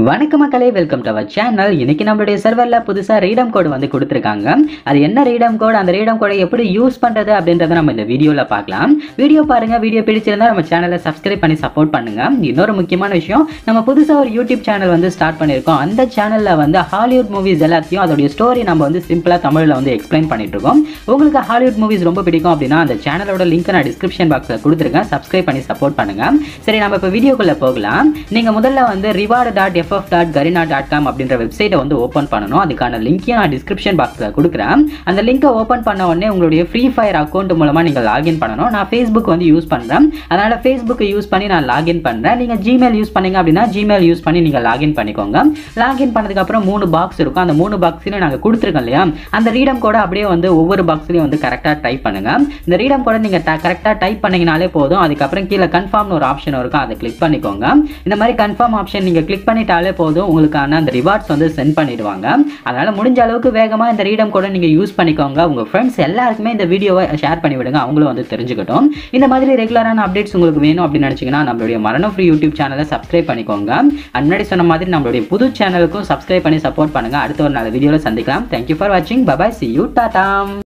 வணக்கம் மக்களே welcome to our channel இன்னைக்கு நம்மளுடைய சர்வரில் புதுசாக ரீடம் கோடு வந்து கொடுத்துருக்காங்க அது என்ன ரீடம் கோட் அந்த ரீடம் கோடை எப்படி யூஸ் பண்ணுறது அப்படின்றத நம்ம இந்த வீடியோவில் பார்க்கலாம் வீடியோ பாருங்க வீடியோ பிடிச்சிருந்தா நம்ம சேனலை சப்ஸ்கிரைப் பண்ணி சப்போர்ட் பண்ணுங்க இன்னொரு முக்கியமான விஷயம் நம்ம புதுசாக ஒரு யூடியூப் சேனல் வந்து ஸ்டார்ட் பண்ணியிருக்கோம் அந்த சேனலில் வந்து ஹாலிவுட் மூவிஸ் எல்லாத்தையும் அதோடைய ஸ்டோரி நம்ம வந்து சிம்பிளாக தமிழில் வந்து எக்ஸ்பிளைன் பண்ணிட்டு இருக்கோம் உங்களுக்கு ஹாலிவுட் மூவிஸ் ரொம்ப பிடிக்கும் அப்படின்னா அந்த சேனலோட லிங்க் நான் டிஸ்கிரிப்ஷன் பாக்ஸில் கொடுத்துருக்கேன் சப்ஸ்கிரைப் பண்ணி சப்போர்ட் பண்ணுங்க சரி நம்ம இப்போ வீடியோக்குள்ளே போகலாம் நீங்கள் முதல்ல வந்து reward dot FF dot Garena dot com அப்படின்ற வெப்சைட்டை வந்து ஓப்பன் பண்ணணும் அதுக்கான லிங்க்கையும் நான் டிஸ்கிரிப்ஷன் பாக்ஸில் கொடுக்குறேன் அந்த லிங்கை ஓப்பன் பண்ண உடனே உங்களுடைய ஃப்ரீ ஃபயர் அக்கௌண்ட் மூலமாக நீங்கள் லாகின் பண்ணணும் நான் ஃபேஸ்புக் வந்து யூஸ் பண்ணுறேன் அதனால் ஃபேஸ்புக்கை யூஸ் பண்ணி நான் லாகின் பண்ணுறேன் நீங்கள் ஜிமெயில் யூஸ் பண்ணீங்க அப்படின்னா ஜிமெயில் யூஸ் பண்ணி நீங்கள் லாகின் பண்ணிக்கோங்க லாகின் பண்ணதுக்கப்புறம் மூணு பாக்ஸ் இருக்கும் அந்த மூணு பாக்ஸ்லையும் நாங்கள் கொடுத்துருக்கோம் இல்லையா அந்த ரீடம் கூட அப்படியே வந்து ஒவ்வொரு பாக்ஸ்லையும் வந்து கரெக்டாக டைப் பண்ணுங்க இந்த ரீடம் கூட நீங்கள் கரெக்டாக டைப் பண்ணீங்கனாலே போதும் அதுக்கப்புறம் கீழே கன்ஃபார்ம்னு ஒரு ஆப்ஷன் இருக்கும் அதை கிளிக் பண்ணிக்கோங்க இந்த மாதிரி கன்ஃபார்ம் ஆப்ஷன் நீங்கள் கிளிக் பண்ணிட்டாலே போதும் உங்களுக்கான அந்த ரிவார்ட்ஸ் வந்து சென்ட் பண்ணிடுவாங்க அதனால் முடிஞ்ச அளவுக்கு வேகமாக இந்த ரீடம் கூட நீங்கள் யூஸ் பண்ணிக்கோங்க உங்கள் ஃப்ரெண்ட்ஸ் எல்லாருக்குமே இந்த வீடியோவை ஷேர் பண்ணி விடுங்க அவங்களும் வந்து தெரிஞ்சுக்கட்டும் இந்த மாதிரி ரெகுலரான அப்டேட்ஸ் உங்களுக்கு வேணும் அப்படின்னு நினச்சிங்கன்னா நம்மளுடைய மரணம் ஃப்ரீ யூடியூப் சேனலை சப்ஸ்கிரைப் பண்ணிக்கோங்க அது முன்னாடி சொன்ன மாதிரி நம்மளுடைய புது சேனலுக்கும் சப்ஸ்கிரைப் பண்ணி சப்போர்ட் பண்ணுங்கள் அடுத்த ஒரு நல்ல வீடியோவில் சந்திக்கலாம் தேங்க்யூ ஃபார் வாட்சிங் பபாய் சி யூ டாட்டா